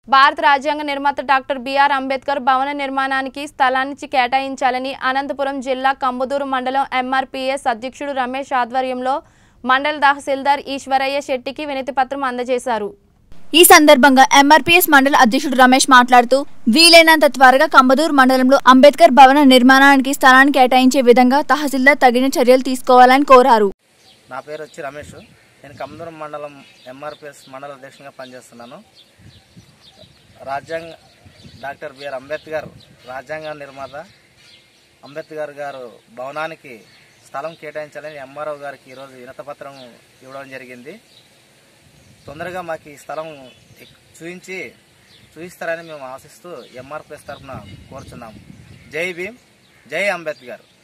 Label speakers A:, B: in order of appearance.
A: భారత రాజ్యాంగ నిర్మాత డాక్టర్ బిఆర్ అంబేద్కర్ భవన నిర్మాణానికి స్థలాన్ని కేటాయించాలని అనంతపురం జిల్లా కంబదూరు మండలం ఎంఆర్పీఎస్ అధ్యక్షుడు రమేష్ ఆధ్వర్యంలో మండల తహసీల్దార్ ఈశ్వరయ్య శెట్టికి వినతిపత్రం అందజేశారు
B: ఈ సందర్భంగా ఎంఆర్పీఎస్ మండల అధ్యక్షుడు రమేష్ మాట్లాడుతూ వీలైనంత త్వరగా కంబదూరు మండలంలో అంబేద్కర్ భవన నిర్మాణానికి స్థలాన్ని కేటాయించే విధంగా తహసీల్దార్ తగిన చర్యలు తీసుకోవాలని కోరారు
C: నా పేరు వచ్చి రమేష్ నేను కమదూరం మండలం ఎంఆర్పిఎస్ మండల అధ్యక్షునిగా పనిచేస్తున్నాను రాజ్యాంగ డాక్టర్ బిఆర్ అంబేద్కర్ రాజ్యాంగ నిర్మాత అంబేద్కర్ గారు భవనానికి స్థలం కేటాయించాలని ఎంఆర్ఓ గారికి ఈరోజు వినతపత్రం ఇవ్వడం జరిగింది తొందరగా మాకు ఈ స్థలం ఎక్- చూపించి చూపిస్తారని మేము ఆశిస్తూ ఎంఆర్పిఎస్ తరఫున కోరుచున్నాము జై భీమ్ జై అంబేద్కర్